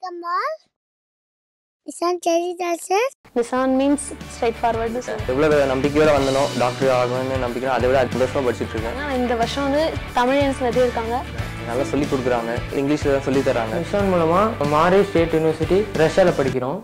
Kamal. Nissan Cherry Dancer. Nissan means straightforward சொல்லுவேன் எவ்வளோ நம்பிக்கையோட வந்தனோ டாக்டர் ஆகணும்னு நம்பிக்கை அதை விட சந்தோஷமாக படிச்சுட்டு இருக்கேன் ஆனால் இந்த வருஷம் வந்து தமிழியன்ஸ் நிறைய இருக்காங்க நல்லா சொல்லி கொடுக்குறாங்க இங்கிலீஷில் தான் சொல்லி தராங்க மிஷன் மூலமாக மாரி ஸ்டேட் யூனிவர்சிட்டி ரஷ்யாவில் படிக்கிறோம்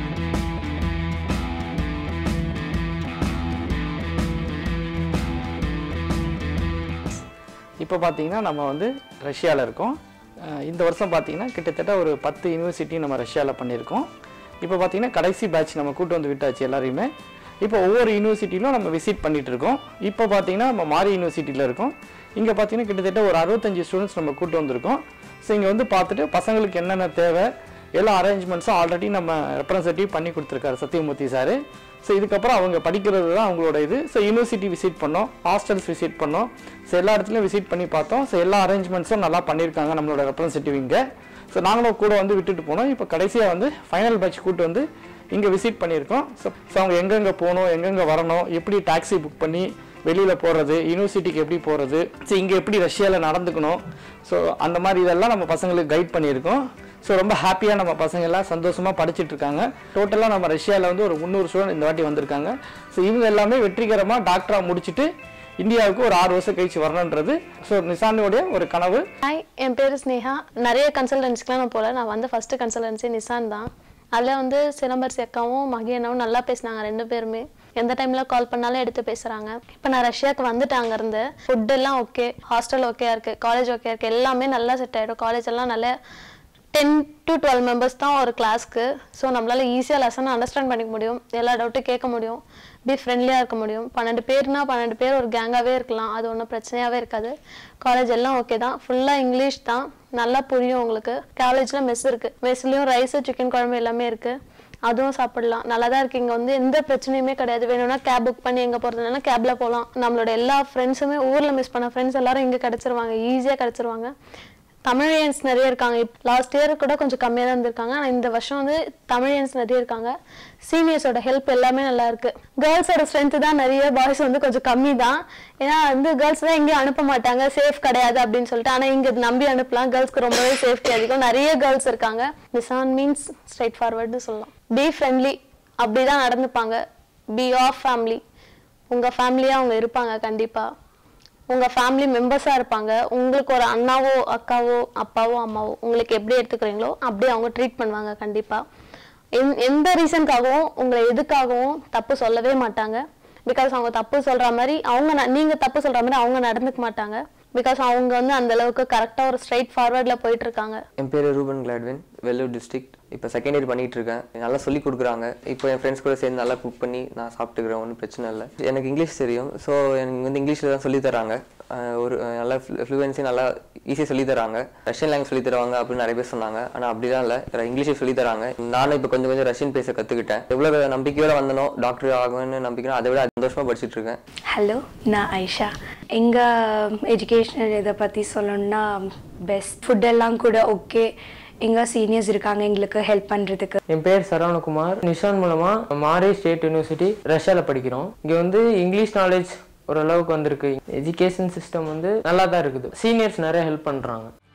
இப்போ பார்த்தீங்கன்னா நம்ம வந்து ரஷ்யாவில் இருக்கோம் அஹ் இந்த வருஷம் பார்த்தீங்கன்னா கிட்டத்தட்ட ஒரு பத்து யூனிவர்சிட்டி நம்ம ரஷ்யாவில் பண்ணியிருக்கோம் இப்போ பார்த்தீங்கன்னா கடைசி பேட்ச் நம்ம கூட்டு வந்து விட்டாச்சு எல்லாரையுமே இப்போ ஒவ்வொரு யூனிவர்சிட்டியிலும் நம்ம விசிட் பண்ணிட்டு இருக்கோம் இப்போ பார்த்தீங்கன்னா நம்ம மாரி யூனிவர்சிட்டியில் இருக்கோம் இங்கே பார்த்தீங்கன்னா கிட்டத்தட்ட ஒரு அறுபத்தஞ்சு ஸ்டூடெண்ட்ஸ் நம்ம கூட்டு வந்திருக்கோம் ஸோ இங்கே வந்து பார்த்துட்டு பசங்களுக்கு என்னென்ன தேவை எல்லா அரேஞ்ச்மெண்ட்ஸும் ஆல்ரெடி நம்ம ரெப்ரசன்டேட்டிவ் பண்ணி கொடுத்துருக்காரு சத்யமூர்த்தி சார் ஸோ இதுக்கப்புறம் அவங்க படிக்கிறது தான் அவங்களோட இது ஸோ யூனிவர்சிட்டி விசிட் பண்ணோம் ஹாஸ்டல்ஸ் விசிட் பண்ணோம் ஸோ எல்லா இடத்துலையும் விசிட் பண்ணி பார்த்தோம் ஸோ எல்லா அரேஞ்ச்மெண்ட்ஸும் நல்லா பண்ணியிருக்காங்க நம்மளோட ரெப்ரசன்டேட்டிவ் இங்கே ஸோ நாங்களும் கூட வந்து விட்டுட்டு போனோம் இப்போ கடைசியாக வந்து ஃபைனல் பேட்ச் கூட்டு வந்து இங்கே விசிட் பண்ணியிருக்கோம் ஸோ ஸோ அவங்க எங்கெங்கே போகணும் எங்கெங்கே வரணும் எப்படி டாக்ஸி புக் பண்ணி வெளியில் போகிறது யூனிவர்சிட்டிக்கு எப்படி போகிறது ஸோ இங்கே எப்படி ரஷ்யாவில் நடந்துக்கணும் ஸோ அந்த மாதிரி இதெல்லாம் நம்ம பசங்களுக்கு கைட் பண்ணியிருக்கோம் ஸோ ரொம்ப ஹாப்பியாக நம்ம பசங்க எல்லாம் சந்தோஷமாக படிச்சுட்டு இருக்காங்க டோட்டலாக நம்ம ரஷ்யாவில் வந்து ஒரு முந்நூறு ஸ்டூடெண்ட் இந்த வாட்டி வந்திருக்காங்க ஸோ இவங்க எல்லாமே வெற்றிகரமாக டாக்டராக முடிச்சுட்டு இந்தியாவுக்கு ஒரு ஆறு வருஷம் கழிச்சு வரணுன்றது ஸோ நிசானுடைய ஒரு கனவு ஹாய் என் பேர் ஸ்னேகா நிறைய கன்சல்டன்சிக்கெலாம் நான் போகல நான் வந்து ஃபஸ்ட்டு கன்சல்டன்சி நிசான் தான் அதில் வந்து சிலம்பரசி அக்காவும் மகி அண்ணாவும் நல்லா பேசினாங்க ரெண்டு பேருமே எந்த டைமில் கால் பண்ணாலும் எடுத்து பேசுகிறாங்க இப்போ நான் ரஷ்யாவுக்கு வந்துட்டேன் அங்கேருந்து ஃபுட் எல்லாம் ஓகே ஹாஸ்டல் ஓகே இருக்குது காலேஜ் ஓகே இருக்குது எல்லாமே நல்லா செட் ஆகிடும் காலேஜ் எல்லாம் நல்ல டென் டு டுவெல் மெம்பர்ஸ் தான் ஒரு கிளாஸ்க்கு ஸோ நம்மளால ஈஸியாக லெசனை அண்டர்ஸ்டாண்ட் பண்ணிக்க முடியும் எல்லா டவுட்டும் கேட்க முடியும் பி ஃப்ரெண்ட்லியாக இருக்க முடியும் பன்னெண்டு பேர்னா பன்னெண்டு பேர் ஒரு கேங்காகவே இருக்கலாம் அது ஒன்றும் பிரச்சனையாகவே இருக்காது காலேஜ் எல்லாம் ஓகே தான் ஃபுல்லாக இங்கிலீஷ் தான் நல்லா புரியும் உங்களுக்கு காலேஜில் மெஸ் இருக்குது மெஸ்லேயும் ரைஸு சிக்கன் குழம்பு எல்லாமே இருக்குது அதுவும் சாப்பிடலாம் நல்லா தான் இருக்கு இங்கே வந்து எந்த பிரச்சனையுமே கிடையாது வேணும்னா கேப் புக் பண்ணி எங்கே போகிறதுனால கேபில் போகலாம் நம்மளோட எல்லா ஃப்ரெண்ட்ஸுமே ஊரில் மிஸ் பண்ண ஃப்ரெண்ட்ஸ் எல்லாரும் இங்கே கிடச்சிருவாங்க ஈஸியாக கிடச்சிருவாங்க தமிழியன்ஸ் நிறைய இருக்காங்க லாஸ்ட் இயர் கூட கொஞ்சம் கம்மியாக தான் இருந்திருக்காங்க ஆனால் இந்த வருஷம் வந்து தமிழியன்ஸ் நிறைய இருக்காங்க சீனியர்ஸோட ஹெல்ப் எல்லாமே நல்லா இருக்கு கேர்ள்ஸோட ஸ்ட்ரென்த் தான் நிறைய பாய்ஸ் வந்து கொஞ்சம் கம்மி தான் ஏன்னா வந்து கேர்ள்ஸ் தான் எங்கேயும் அனுப்ப மாட்டாங்க சேஃப் கிடையாது அப்படின்னு சொல்லிட்டு ஆனால் இங்கே நம்பி அனுப்பலாம் கேர்ள்ஸ்க்கு ரொம்பவே சேஃப்டி அதிகம் நிறைய கேர்ள்ஸ் இருக்காங்க நிசான் மீன்ஸ் ஸ்ட்ரைட் ஃபார்வர்டு சொல்லலாம் பி ஃப்ரெண்ட்லி அப்படி தான் நடந்துப்பாங்க பி ஆஃப் ஃபேமிலி உங்கள் ஃபேமிலியாக அவங்க இருப்பாங்க கண்டிப்பாக உங்க ஃபேமிலி மெம்பர்ஸா இருப்பாங்க உங்களுக்கு ஒரு அண்ணாவோ அக்காவோ அப்பாவோ அம்மாவோ உங்களுக்கு எப்படி எடுத்துக்கிறீங்களோ அப்படியே அவங்க ட்ரீட் பண்ணுவாங்க கண்டிப்பா எந் எந்த ரீசனுக்காகவும் உங்களை எதுக்காகவும் தப்பு சொல்லவே மாட்டாங்க பிகாஸ் அவங்க தப்பு சொல்ற மாதிரி அவங்க ந- நீங்க தப்பு சொல்ற மாதிரி அவங்க நடந்துக்க மாட்டாங்க பிகாஸ் அவங்க வந்து அந்த அளவுக்கு கரெக்டா ஒரு ஸ்ட்ரைட் ஃபார்வர்ட்ல போயிட்டு இருக்காங்க என் பேர் ரூபன் கிளாட்வின் வெள்ளூர் டிஸ்ட்ரிக்ட் இப்போ செகண்ட் இயர் பண்ணிட்டு இருக்கேன் நல்லா சொல்லி கொடுக்குறாங்க இப்போ என் ஃப்ரெண்ட்ஸ் கூட சேர்ந்து நல்லா குக் பண்ணி நான் சாப்பிட்டுக்கிறேன் ஒன்றும் பிரச்சனை இல்லை எனக்கு இங்கிலீஷ் தெரியும் ஸோ எனக்கு வந்து இங்கிலீஷில் தான் சொல்லி தராங்க அஹ் ஒரு அஹ் நல்லா ஃப்ளூவன்சி நல்லா ஈஸியாக சொல்லி தராங்க ரஷ்யன் லாங்குவேஜ் சொல்லி தருவாங்க அப்படின்னு நிறைய பேர் சொன்னாங்க ஆனால் அப்படிலாம் இல்லை இங்கிலீஷை சொல்லி தராங்க நானும் இப்போ கொஞ்சம் கொஞ்சம் ரஷ்யன் பேச கற்றுக்கிட்டேன் எவ்வளோ நம்பிக்கையோட வந்தனோ டாக்டர் ஆகணும்னு நம்பிக்கை அதை விட சந்தோஷமாக படிச்சுட்டு இருக்கேன் ஹலோ நான் ஐஷா எங்கள் எஜுகேஷனல் இதை பற்றி சொல்லணும்னா பெஸ்ட் ஃபுட்டெல்லாம் கூட ஓகே எங்கள் சீனியர்ஸ் இருக்காங்க எங்களுக்கு ஹெல்ப் பண்ணுறதுக்கு என் பேர் சரவணகுமார் நிஷான் மூலமாக மாரி ஸ்டேட் யூனிவர்சிட்டி ரஷ்யாவில் படிக்கிறோம் இங்கே வந்து இங்கிலீஷ் நாலேஜ் ஓரளவுக்கு வந்திருக்கு எஜுகேஷன் சிஸ்டம் வந்து நல்லா தான் இருக்குது சீனியர்ஸ் நிறைய ஹெல்ப் பண்ணுறாங்க